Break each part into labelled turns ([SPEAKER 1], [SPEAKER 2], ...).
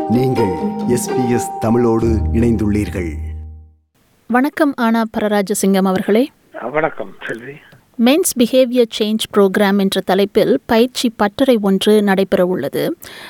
[SPEAKER 1] நீங்கள் எஸ்பிஎஸ் தமிழோடு இணைந்துள்ளீர்கள்
[SPEAKER 2] வணக்கம் ஆனா பரராஜசிங்கம் அவர்களே
[SPEAKER 3] வணக்கம் செல்வி
[SPEAKER 2] மென்ஸ் பிஹேவியர் சேஞ்ச் புரோகிராம் என்ற தலைப்பில் பயிற்சி பட்டறை ஒன்று நடைபெற உள்ளது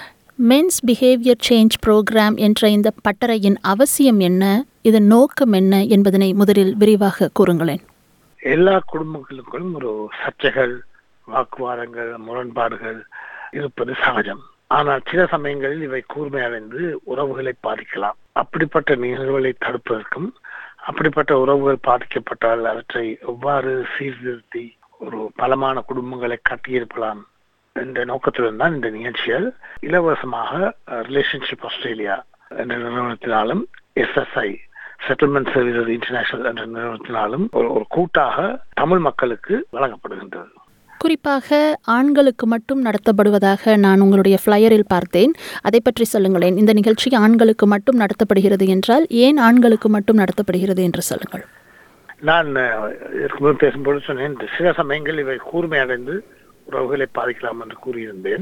[SPEAKER 2] மென்ஸ் பிஹேவியர் சேஞ்ச் புரோகிராம் என்ற இந்த பட்டறையின் அவசியம் என்ன இதன் நோக்கம் என்ன என்பதனை முதலில் விரிவாக கூறுங்களேன்
[SPEAKER 3] எல்லா குடும்பங்களுக்கும் ஒரு சர்ச்சைகள் வாக்குவாதங்கள் முரண்பாடுகள் இருப்பது சகஜம் ஆனால் சில சமயங்களில் இவை கூர்மையடைந்து உறவுகளை பாதிக்கலாம் அப்படிப்பட்ட நிகழ்வுகளை தடுப்பதற்கும் அப்படிப்பட்ட உறவுகள் பாதிக்கப்பட்டால் அவற்றை எவ்வாறு சீர்திருத்தி ஒரு பலமான குடும்பங்களை கட்டியிருக்கலாம் என்ற நோக்கத்துடன் தான் இந்த நிகழ்ச்சிகள் இலவசமாக ரிலேஷன்ஷிப் ஆஸ்திரேலியா என்ற நிறுவனத்தினாலும் எஸ்எஸ்ஐ செட்டில்மெண்ட் சர்வீசஸ் இன்டர்நேஷனல் என்ற நிறுவனத்தினாலும் ஒரு ஒரு கூட்டாக தமிழ் மக்களுக்கு வழங்கப்படுகின்றது
[SPEAKER 2] குறிப்பாக ஆண்களுக்கு மட்டும் நடத்தப்படுவதாக நான் உங்களுடைய ஃப்ளையரில் பார்த்தேன் அதை பற்றி சொல்லுங்களேன் இந்த நிகழ்ச்சி ஆண்களுக்கு மட்டும் நடத்தப்படுகிறது என்றால் ஏன் ஆண்களுக்கு மட்டும் நடத்தப்படுகிறது என்று சொல்லுங்கள்
[SPEAKER 3] நான் அஹ், இதற்கு முன் பேசும்போது சொன்னேன் சில சமயங்கள் இவை கூர்மை அடைந்து உறவுகளை பாதிக்கலாம் என்று கூறியிருந்தேன்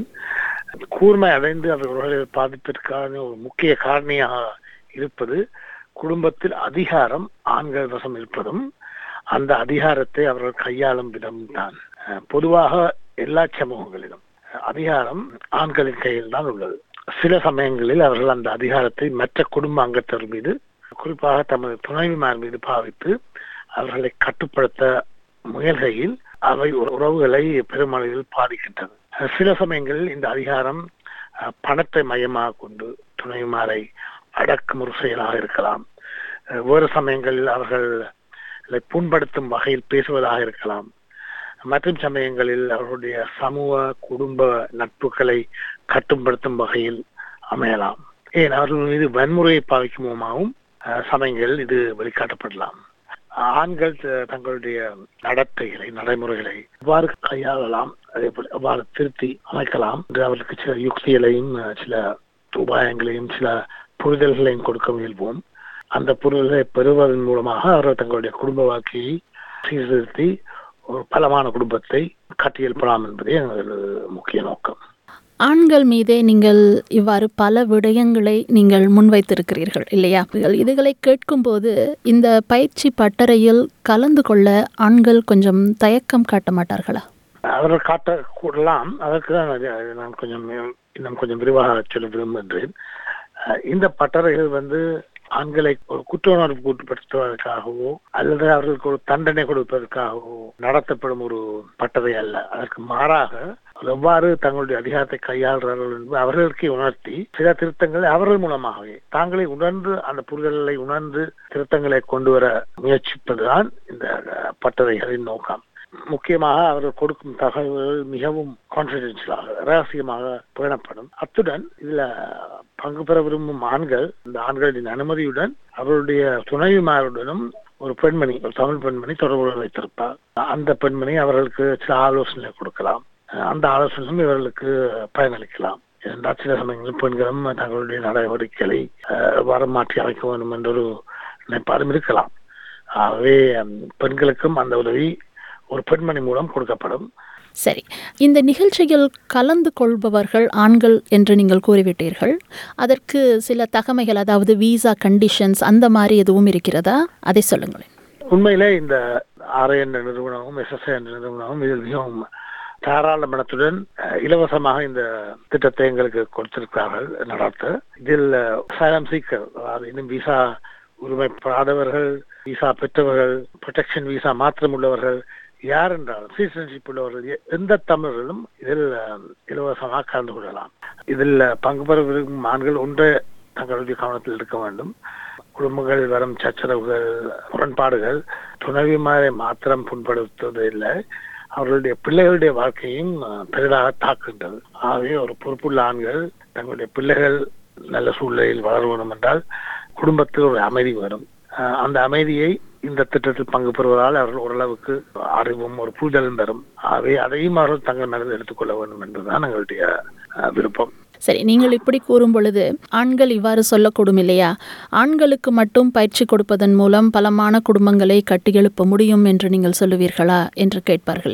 [SPEAKER 3] கூர்மை அடைந்து அவர் உறவுகளை பாதிப்பதற்கான ஒரு முக்கிய காரணியாக இருப்பது குடும்பத்தில் அதிகாரம் ஆண்கள் வசம் இருப்பதும் அந்த அதிகாரத்தை அவர்கள் கையாளும் விதம் தான் பொதுவாக எல்லா சமூகங்களிலும் அஹ், அதிகாரம் ஆண்களின் கையில் தான் உள்ளது சில சமயங்களில் அவர்கள் அந்த அதிகாரத்தை மற்ற குடும்ப அங்கத்தவர் மீது குறிப்பாக தமது துணைவிமார் மீது பாவித்து அவர்களை கட்டுப்படுத்த முயல்கையில் அவை உற- உறவுகளை பெருமளவில் பாதிக்கின்றது அஹ், சில சமயங்களில் இந்த அதிகாரம் அஹ், பணத்தை மையமாக கொண்டு துணைவிமாரை அடக்கும் ஒரு செயலாக இருக்கலாம் அஹ், வேறு சமயங்களில் அவர்களை புண்படுத்தும் வகையில் பேசுவதாக இருக்கலாம் மற்றும் சமயங்களில் அவர்களுடைய சமூக குடும்ப நட்புகளை கட்டுப்படுத்தும் வகையில் அமையலாம் ஏன் அவர்கள் மீது வன்முறையை பாவிக்குமாகவும் அஹ், சமயங்களில் இது வெளிக்காட்டப்படலாம் ஆண்கள் த- தங்களுடைய நடத்தைகளை நடைமுறைகளை எவ்வாறு கையாளலாம் அதே போல எவ்வாறு திருத்தி அமைக்கலாம் என்று அவர்களுக்கு சில யுக்திகளையும் அஹ், சில உபாயங்களையும் சில புரிதல்களையும் கொடுக்க முயல்வோம் அந்த புரிதல்களை பெறுவதன் மூலமாக அவர்கள் தங்களுடைய குடும்ப வாழ்க்கையை சீர்திருத்தி ஒரு பலமான குடும்பத்தை கட்டியெழுப்பலாம் என்பதே எங்களது முக்கிய நோக்கம்
[SPEAKER 2] ஆண்கள் மீதே நீங்கள் இவ்வாறு பல விடயங்களை நீங்கள் முன்வைத்திருக்கிறீர்கள் இல்லையா இதுகளை கேட்கும்போது இந்த பயிற்சி பட்டறையில் கலந்து கொள்ள ஆண்கள் கொஞ்சம் தயக்கம் காட்ட மாட்டார்களா
[SPEAKER 3] அவர்கள் காட்ட கூடலாம் அதற்கு தான் அது- அது நான் கொஞ்சம் இன்னும் கொஞ்சம் விரிவாக சொல்ல விரும்புகின்றேன் அஹ் இந்த பட்டறைகள் வந்து ஆண்களை ஒரு குற்ற உணர்வு கூட்டுப்படுத்துவதற்காகவோ அல்லது அவர்களுக்கு ஒரு தண்டனை கொடுப்பதற்காகவோ நடத்தப்படும் ஒரு பட்டறை அல்ல அதற்கு மாறாக எவ்வாறு தங்களுடைய அதிகாரத்தை கையாளுறார்கள் என்பது அவர்களுக்கே உணர்த்தி சில திருத்தங்களை அவர்கள் மூலமாகவே தாங்களே உணர்ந்து அந்த புரிதல்களை உணர்ந்து திருத்தங்களை கொண்டு வர முயற்சிப்பதுதான் இந்த அஹ், பட்டறைகளின் நோக்கம் முக்கியமாக அவர்கள் கொடுக்கும் தகவல்கள் மிகவும் கான்பிடென்ஷியலாக ரகசியமாக பேணப்படும் அத்துடன் இதுல பங்கு பெற விரும்பும் ஆண்கள் இந்த ஆண்களின் அனுமதியுடன் அவருடைய துணைவிமாருடனும் ஒரு பெண்மணி ஒரு தமிழ் பெண்மணி தொடர்பு வைத்திருப்பார் அந்த பெண்மணி அவர்களுக்கு சில ஆலோசனை கொடுக்கலாம் அந்த ஆலோசனையும் இவர்களுக்கு பயனளிக்கலாம் என்றால் சில சமயங்களில் பெண்களும் தங்களுடைய நடவடிக்கைகளை அஹ், எவ்வாறு மாற்றி அமைக்க வேண்டும் என்ற ஒரு நினைப்பாடும் இருக்கலாம் ஆகவே ஹம், பெண்களுக்கும் அந்த உதவி ஒரு பெண்மணி மூலம் கொடுக்கப்படும்
[SPEAKER 2] சரி இந்த நிகழ்ச்சியில் கலந்து கொள்பவர்கள் ஆண்கள் என்று நீங்கள் கூறிவிட்டீர்கள் அதற்கு சில தகமைகள் அதாவது விசா கண்டிஷன்ஸ் அந்த மாதிரி எதுவும் இருக்கிறதா அதை சொல்லுங்களேன்
[SPEAKER 3] உண்மையிலே இந்த ஆர்ஐ என்ற நிறுவனமும் எஸ்எஸ்ஐ என்ற நிறுவனமும் இதில் மிகவும் தாராள மனத்துடன் அஹ், இலவசமாக இந்த திட்டத்தை எங்களுக்கு கொடுத்திருக்கிறார்கள் நடத்த இதில் சைலம் சீக்கர் அதாவது இன்னும் விசா உரிமை பெறாதவர்கள் விசா பெற்றவர்கள் ப்ரொடெக்ஷன் விசா மாத்திரம் உள்ளவர்கள் யார் என்றாலும் சிட்டிசன்ஷிப் உள்ளவர்கள் எ- எந்த தமிழர்களும் இதில் அஹ், இலவசமாக கலந்து கொள்ளலாம் இதில் பங்கு பெற விரும்பும் ஆண்கள் ஒன்றே தங்களுடைய கவனத்தில் இருக்க வேண்டும் குடும்பங்கள் வரும் சச்சரவுகள் முரண்பாடுகள் துணைவிமாரை மாத்திரம் புண்படுத்துவது இல்லை அவர்களுடைய பிள்ளைகளுடைய வாழ்க்கையும் அஹ், பெரிதாக தாக்குகின்றது ஆகவே ஒரு பொறுப்புள்ள ஆண்கள் தங்களுடைய பிள்ளைகள் நல்ல சூழ்நிலையில் வளர வேண்டும் என்றால் குடும்பத்தில் ஒரு அமைதி வரும் அஹ், அந்த அமைதியை இந்த திட்டத்தில் பங்கு பெறுவதால் அவர்கள் ஓரளவுக்கு அறிவும் ஒரு புரிதலும் பெறும் ஆகவே அதையும் அவர்கள் தங்கள் மனதில் எடுத்துக்கொள்ள வேண்டும் என்பதுதான் எங்களுடைய அஹ், விருப்பம்
[SPEAKER 2] சரி நீங்கள் இப்படி கூறும் பொழுது ஆண்கள் இவ்வாறு சொல்லக்கூடும் இல்லையா ஆண்களுக்கு மட்டும் பயிற்சி கொடுப்பதன் மூலம் பலமான குடும்பங்களை கட்டியெழுப்ப முடியும் என்று நீங்கள் சொல்லுவீர்களா என்று கேட்பார்களே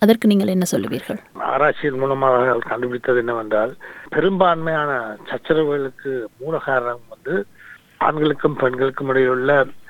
[SPEAKER 2] அதற்கு நீங்கள் என்ன சொல்லுவீர்கள்
[SPEAKER 3] ஆராய்ச்சியின் மூலமாக அவர் கண்டுபிடித்தது என்னவென்றால் பெரும்பான்மையான சச்சரவுகளுக்கு மூல காரணம் வந்து ஆண்களுக்கும் பெண்களுக்கும் இடையுள்ள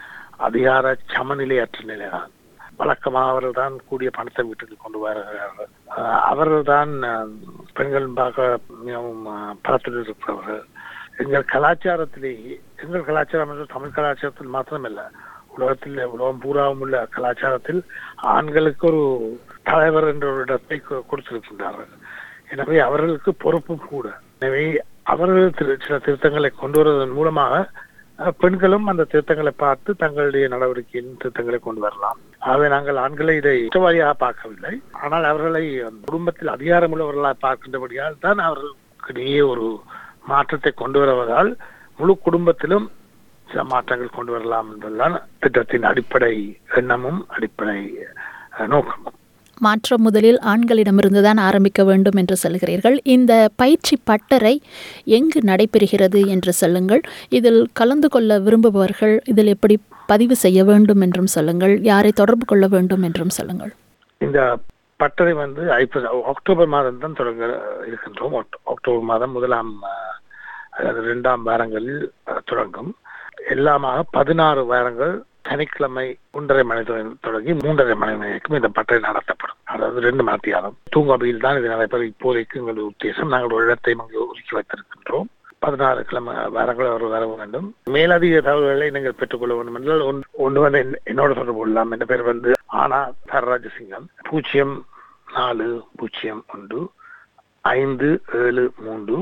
[SPEAKER 3] அதிகார சமநிலையற்ற நிலைதான் வழக்கமாக அவர்கள் தான் கூடிய பணத்தை வீட்டுக்கு கொண்டு வருகிறார்கள் அஹ் அவர்கள் தான் அஹ், பெண்கள் பார்க்க மிகவும் அஹ், பலத்துடன் இருப்பவர்கள் எங்கள் கலாச்சாரத்திலேயே எங்கள் கலாச்சாரம் என்று தமிழ் கலாச்சாரத்தில் மாத்திரமல்ல உலகத்தில் உலகம் பூராவும் உள்ள கலாச்சாரத்தில் ஆண்களுக்கு ஒரு தலைவர் என்ற ஒரு இடத்தை கொ- கொடுத்திருக்கின்றார்கள் எனவே அவர்களுக்கு பொறுப்பும் கூட எனவே அவர்கள் திரு- சில திருத்தங்களை கொண்டு வருவதன் மூலமாக அஹ், பெண்களும் அந்த திருத்தங்களை பார்த்து தங்களுடைய நடவடிக்கையின் திருத்தங்களை கொண்டு வரலாம் ஆகவே நாங்கள் ஆண்களை இதை குற்றவாளியாக பார்க்கவில்லை ஆனால் அவர்களை அந்த குடும்பத்தில் அதிகாரமுள்ளவர்களாக பார்க்கின்றபடியால் தான் அவர்களுக்கிடையே ஒரு மாற்றத்தை கொண்டு வருவதால் முழு குடும்பத்திலும் சில மாற்றங்கள் கொண்டு வரலாம் என்பதுதான் திட்டத்தின் அடிப்படை எண்ணமும் அடிப்படை அஹ், நோக்கமும்
[SPEAKER 2] மாற்றம் முதலில் ஆண்களிடமிருந்து தான் ஆரம்பிக்க வேண்டும் என்று சொல்கிறீர்கள் இந்த பயிற்சி பட்டறை எங்கு நடைபெறுகிறது என்று சொல்லுங்கள் இதில் கலந்து கொள்ள விரும்புபவர்கள் இதில் எப்படி பதிவு செய்ய வேண்டும் என்றும் சொல்லுங்கள் யாரை தொடர்பு கொள்ள வேண்டும் என்றும் சொல்லுங்கள்
[SPEAKER 3] இந்த பட்டறை வந்து ஐப்ப- அக்டோபர் மாதம் தான் தொடங்க இருக்கின்றோம் அக்டோ- அக்டோபர் மாதம் முதலாம் அஹ், அதாவது இரண்டாம் வாரங்களில் அஹ், தொடங்கும் எல்லாமாக பதினாறு வாரங்கள் சனிக்கிழமை ஒன்றரை மணி தொ- தொடங்கி மூன்றரை மணி வரைக்கும் இந்த பட்டறை நடத்தப்படும் அதாவது ரெண்டு மணித்தியாலம் தூங்கவையில் தான் இது நடைபெறும் இப்போதைக்கு எங்களுடைய உத்தேசம் நாங்கள் ஒரு இடத்தையும் அங்கே ஒதுக்கி வைத்திருக்கின்றோம் பதினாறு கிழமை வாரங்கள் அவர் வர வேண்டும் மேலதிக தகவல்களை நீங்கள் பெற்றுக்கொள்ள வேண்டும் என்றால் ஒன்று- ஒன்று வந்து என்- என்னோட தொடர்பு கொள்ளலாம் என் பேர் வந்து ஆனா தரராஜசிங்கம் பூஜ்ஜியம் நாலு பூஜ்ஜியம் ஒன்று ஐந்து ஏழு மூன்று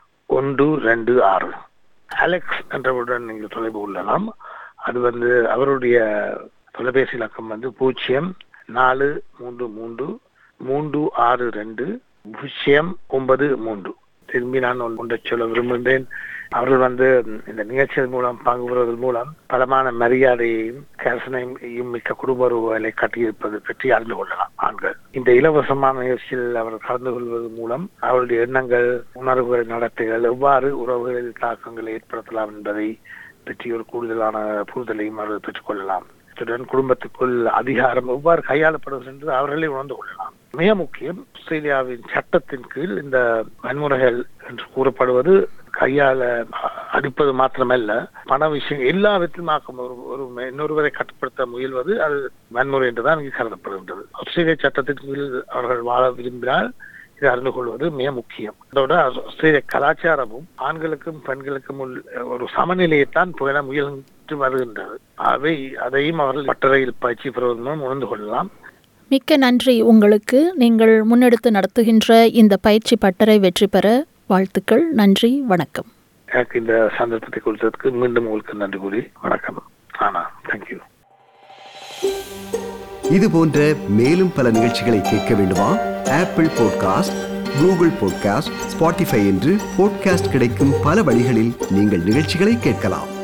[SPEAKER 3] ஒன்று ரெண்டு ஆறு அலெக்ஸ் என்றவுடன் நீங்கள் தொடர்பு கொள்ளலாம் அது வந்து அவருடைய தொலைபேசி இலக்கம் வந்து பூஜ்ஜியம் நாலு மூன்று மூன்று மூன்று ஆறு ரெண்டு பூஜ்ஜியம் ஒன்பது மூன்று திரும்பி நான் ஒன்றை சொல்ல விரும்புகின்றேன் அவர்கள் வந்து இந்த நிகழ்ச்சிகள் மூலம் பங்கு பெறுவதன் மூலம் பலமான மரியாதையையும் கரசனையும் மிக்க குடும்ப உறவுகளை கட்டியிருப்பது பற்றி அறிந்து கொள்ளலாம் ஆண்கள் இந்த இலவசமான நிகழ்ச்சியில் அவர் கலந்து கொள்வது மூலம் அவருடைய எண்ணங்கள் உணர்வுகள் நடத்தைகள் எவ்வாறு உறவுகளில் தாக்கங்களை ஏற்படுத்தலாம் என்பதை பற்றி ஒரு கூடுதலான புரிதலையும் அவர்கள் பெற்றுக் கொள்ளலாம் இத்துடன் குடும்பத்துக்குள் அதிகாரம் எவ்வாறு கையாளப்படுவது என்று அவர்களே உணர்ந்து கொள்ளலாம் மிக முக்கியம் ஆஸ்திரேலியாவின் சட்டத்தின் கீழ் இந்த வன்முறைகள் என்று கூறப்படுவது கையால அ- அடிப்பது மாத்திரமல்ல பண விஷயம் எல்லா விதத்திலும் ஆக்கும் ஒரு ஒரு இன்னொருவரை கட்டுப்படுத்த முயல்வது அது வன்முறை என்றுதான் இங்கு கருதப்படுகின்றது ஆஸ்திரேலிய சட்டத்தின் கீழ் அவர்கள் வாழ விரும்பினால் இதை அறிந்து கொள்வது மிக முக்கியம் அதோட ஆஸ்திரேலிய கலாச்சாரமும் ஆண்களுக்கும் பெண்களுக்கும் உள்ள ஒரு சமநிலையைத்தான் புகழ முயன்று வருகின்றது அவை அதையும் அவர்கள் பட்டறையில் பயிற்சி பெறுவதன் மூலம் உணர்ந்து கொள்ளலாம்
[SPEAKER 2] மிக்க நன்றி உங்களுக்கு நீங்கள் முன்னெடுத்து நடத்துகின்ற இந்த பயிற்சி பட்டறை வெற்றி பெற வாழ்த்துக்கள் நன்றி வணக்கம்
[SPEAKER 3] எனக்கு இந்த சந்தர்ப்பத்தை கொடுத்ததுக்கு மீண்டும் உங்களுக்கு நன்றி கூறி வணக்கம் ஆனா தேங்க்யூ
[SPEAKER 1] இது போன்ற மேலும் பல நிகழ்ச்சிகளை கேட்க வேண்டுமா Apple podcast Google podcast Spotify என்று பாட்காஸ்ட் கிடைக்கும் பல வழிகளில் நீங்கள் நிகழ்ச்சிகளை கேட்கலாம்